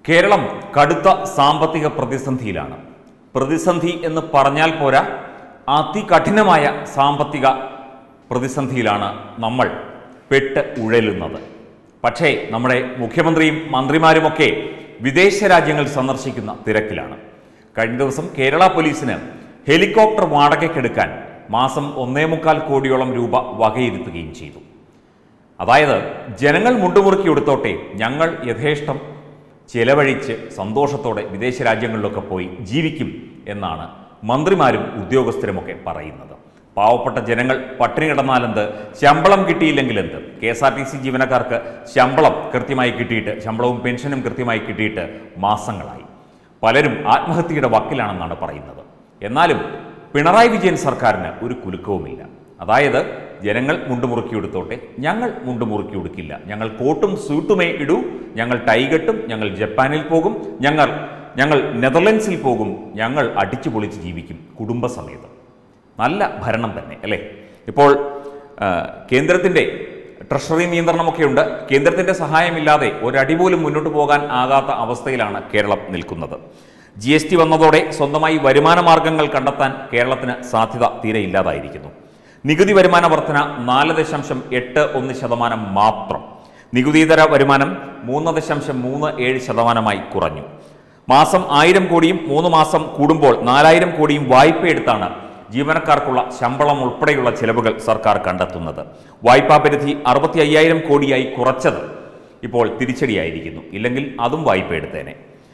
കേരളം കടുത്ത സാമ്പത്തിക പ്രതിസന്ധിയിലാണ് പ്രതിസന്ധി എന്ന് പറഞ്ഞാൽ പോരാ അതികഠിനമായ സാമ്പത്തിക പ്രതിസന്ധിയിലാണ് നമ്മൾ പെട്ട് ഉഴലുന്നത് പക്ഷേ നമ്മുടെ മുഖ്യമന്ത്രിയും മന്ത്രിമാരുമൊക്കെ വിദേശ രാജ്യങ്ങൾ സന്ദർശിക്കുന്ന തിരക്കിലാണ് കഴിഞ്ഞ ദിവസം കേരള പോലീസിന് ഹെലികോപ്റ്റർ വാടകയ്ക്കെടുക്കാൻ മാസം ഒന്നേ മുക്കാൽ കോടിയോളം രൂപ വകയിരുത്തുകയും ചെയ്തു അതായത് ജനങ്ങൾ മുണ്ടുമുറുക്കി എടുത്തോട്ടെ ഞങ്ങൾ യഥേഷ്ടം ചെലവഴിച്ച് സന്തോഷത്തോടെ വിദേശ രാജ്യങ്ങളിലൊക്കെ പോയി ജീവിക്കും എന്നാണ് മന്ത്രിമാരും ഉദ്യോഗസ്ഥരുമൊക്കെ പറയുന്നത് പാവപ്പെട്ട ജനങ്ങൾ പട്ടിണി കിടന്നാലെന്ത് ശമ്പളം കിട്ടിയില്ലെങ്കിൽ എന്ത് K S R T C ജീവനക്കാർക്ക് ശമ്പളം കൃത്യമായി കിട്ടിയിട്ട് ശമ്പളവും പെൻഷനും കൃത്യമായി കിട്ടിയിട്ട് മാസങ്ങളായി പലരും ആത്മഹത്യയുടെ വക്കിലാണെന്നാണ് പറയുന്നത് എന്നാലും പിണറായി വിജയൻ സർക്കാരിന് ഒരു കുലുക്കവുമില്ല അതായത് ജനങ്ങൾ മുണ്ടുമുറുക്കി എടുത്തോട്ടെ ഞങ്ങൾ മുണ്ടുമുറുക്കി എടുക്കില്ല ഞങ്ങൾ കോട്ടും സൂട്ടുമേ ഇടൂ ഞങ്ങൾ ടൈകെട്ടും ഞങ്ങൾ ജപ്പാനിൽ പോകും ഞങ്ങൾ ഞങ്ങൾ നെതർലൻഡ്സിൽ പോകും ഞങ്ങൾ അടിച്ചു പൊളിച്ച് ജീവിക്കും കുടുംബസമേതം നല്ല ഭരണം തന്നെ അല്ലേ ഇപ്പോൾ ആ, കേന്ദ്രത്തിൻ്റെ ട്രഷറി നിയന്ത്രണമൊക്കെ ഉണ്ട് കേന്ദ്രത്തിൻ്റെ സഹായമില്ലാതെ ഒരടി പോലും മുന്നോട്ട് പോകാൻ ആകാത്ത അവസ്ഥയിലാണ് കേരളം നിൽക്കുന്നത് ജി എസ് ടി വന്നതോടെ സ്വന്തമായി വരുമാന മാർഗങ്ങൾ കണ്ടെത്താൻ കേരളത്തിന് സാധ്യത തീരെ ഇല്ലാതായിരിക്കുന്നു നികുതി വരുമാന വർധന നാല് ദശാംശം എട്ട് ഒന്ന് ശതമാനം മാത്രം നികുതിയിതര വരുമാനം മൂന്ന് ദശാംശം മൂന്ന് ഏഴ് ശതമാനമായി കുറഞ്ഞു മാസം ആയിരം കോടിയും മൂന്ന് മാസം കൂടുമ്പോൾ നാലായിരം കോടിയും വായ്പയെടുത്താണ് ജീവനക്കാർക്കുള്ള ശമ്പളം ഉൾപ്പെടെയുള്ള ചെലവുകൾ സർക്കാർ കണ്ടെത്തുന്നത് വായ്പാ പരിധി അറുപത്തി അയ്യായിരം കോടിയായി കുറച്ചത് ഇപ്പോൾ തിരിച്ചടിയായിരിക്കുന്നു ഇല്ലെങ്കിൽ അതും വായ്പ എടുത്തേനെ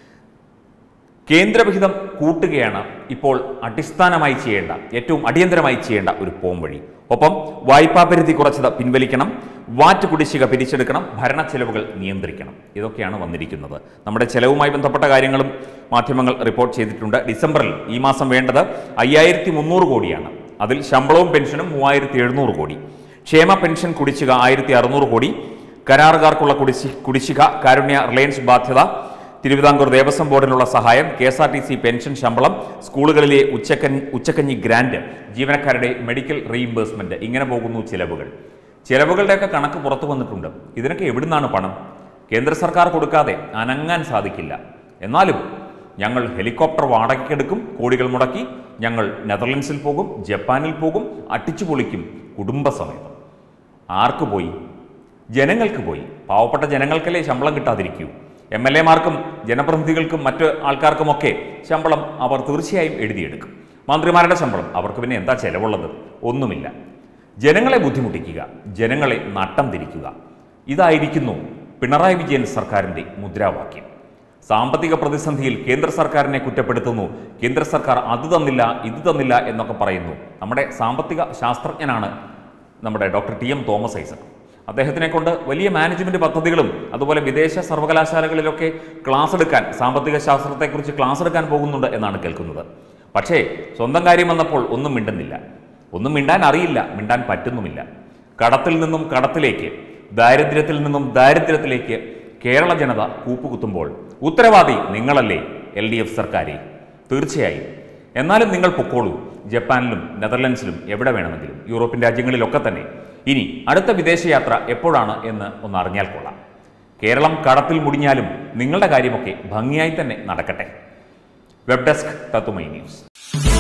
കേന്ദ്രവിഹിതം കൂട്ടുകയാണ് ഇപ്പോൾ അടിസ്ഥാനമായി ചെയ്യേണ്ട ഏറ്റവും അടിയന്തരമായി ചെയ്യേണ്ട ഒരു പോംവഴി ഒപ്പം വായ്പാ പരിധി കുറച്ചത് പിൻവലിക്കണം വാറ്റ് കുടിശ്ശിക പിരിച്ചെടുക്കണം ഭരണ ചെലവുകൾ നിയന്ത്രിക്കണം ഇതൊക്കെയാണ് വന്നിരിക്കുന്നത് നമ്മുടെ ചെലവുമായി ബന്ധപ്പെട്ട കാര്യങ്ങളും മാധ്യമങ്ങൾ റിപ്പോർട്ട് ചെയ്തിട്ടുണ്ട് ഡിസംബറിൽ ഈ മാസം വേണ്ടത് അയ്യായിരത്തി മുന്നൂറ് കോടിയാണ് അതിൽ ശമ്പളവും പെൻഷനും മൂവായിരത്തി എഴുന്നൂറ് കോടി ക്ഷേമ പെൻഷൻ കുടിശ്ശിക ആയിരത്തി അറുന്നൂറ് കോടി കരാറുകാർക്കുള്ള കുടിശ്ശി കുടിശ്ശിക കാരുണ്യ റിലയൻസ് ബാധ്യത തിരുവിതാംകൂർ ദേവസ്വം ബോർഡിനുള്ള സഹായം K S R T C pension ശമ്പളം സ്കൂളുകളിലെ ഉച്ചക്കഞ്ഞി ഉച്ചക്കഞ്ഞി ഗ്രാന്റ് ജീവനക്കാരുടെ മെഡിക്കൽ റീഇംബേഴ്സ്മെന്റ് ഇങ്ങനെ പോകുന്നു ചിലവുകൾ ചിലവുകളുടെയൊക്കെ കണക്ക് പുറത്തു വന്നിട്ടുണ്ട് ഇതിനൊക്കെ എവിടുന്നാണ് പണം കേന്ദ്ര സർക്കാർ കൊടുക്കാതെ അനങ്ങാൻ സാധിക്കില്ല എന്നാലും ഞങ്ങൾ ഹെലികോപ്റ്റർ വാടകയ്ക്കെടുക്കും കോടികൾ മുടക്കി ഞങ്ങൾ നെതർലൻഡ്സിൽ പോകും ജപ്പാനിൽ പോകും അട്ടിച്ചു പൊളിക്കും കുടുംബസമേതം ആർക്ക് പോയി ജനങ്ങൾക്ക് പോയി പാവപ്പെട്ട ജനങ്ങൾക്കല്ലേ ശമ്പളം കിട്ടാതിരിക്കൂ എം എൽ എമാർക്കും ജനപ്രതിനിധികൾക്കും മറ്റ് ആൾക്കാർക്കുമൊക്കെ ശമ്പളം അവർ തീർച്ചയായും എഴുതിയെടുക്കും മന്ത്രിമാരുടെ ശമ്പളം അവർക്ക് പിന്നെ എന്താ ചെലവുള്ളത് ഒന്നുമില്ല ജനങ്ങളെ ബുദ്ധിമുട്ടിക്കുക ജനങ്ങളെ നട്ടം തിരിക്കുക ഇതായിരിക്കുന്നു പിണറായി വിജയൻ സർക്കാരിൻ്റെ മുദ്രാവാക്യം സാമ്പത്തിക പ്രതിസന്ധിയിൽ കേന്ദ്ര സർക്കാരിനെ കുറ്റപ്പെടുത്തുന്നു കേന്ദ്ര സർക്കാർ അത് തന്നില്ല ഇത് തന്നില്ല എന്നൊക്കെ പറയുന്നു നമ്മുടെ സാമ്പത്തിക ശാസ്ത്രജ്ഞനാണ് നമ്മുടെ doctor T M Thomas Isaac അദ്ദേഹത്തിനെ കൊണ്ട് വലിയ മാനേജ്മെന്റ് പദ്ധതികളും അതുപോലെ വിദേശ സർവകലാശാലകളിലൊക്കെ ക്ലാസ് എടുക്കാൻ സാമ്പത്തിക ശാസ്ത്രത്തെക്കുറിച്ച് ക്ലാസ് എടുക്കാൻ പോകുന്നുണ്ട് എന്നാണ് കേൾക്കുന്നത് പക്ഷേ സ്വന്തം കാര്യം വന്നപ്പോൾ ഒന്നും മിണ്ടുന്നില്ല ഒന്നും മിണ്ടാൻ അറിയില്ല മിണ്ടാൻ പറ്റുന്നുമില്ല കടത്തിൽ നിന്നും കടത്തിലേക്ക് ദാരിദ്ര്യത്തിൽ നിന്നും ദാരിദ്ര്യത്തിലേക്ക് കേരള ജനത കൂപ്പുകുത്തുമ്പോൾ ഉത്തരവാദി നിങ്ങളല്ലേ എൽ ഡി എഫ് സർക്കാരെ തീർച്ചയായും എന്നാലും നിങ്ങൾ പൊക്കോളൂ ജപ്പാനിലും നെതർലൻഡ്സിലും എവിടെ വേണമെങ്കിലും യൂറോപ്യൻ രാജ്യങ്ങളിലൊക്കെ തന്നെ ഇനി അടുത്ത വിദേശയാത്ര എപ്പോഴാണ് എന്ന് ഒന്ന് അറിഞ്ഞാൽ കൊള്ളാം കേരളം കടത്തിൽ മുടിഞ്ഞാലും നിങ്ങളുടെ കാര്യമൊക്കെ ഭംഗിയായി തന്നെ നടക്കട്ടെ വെബ് ഡെസ്ക് തത്തുമൈ ന്യൂസ്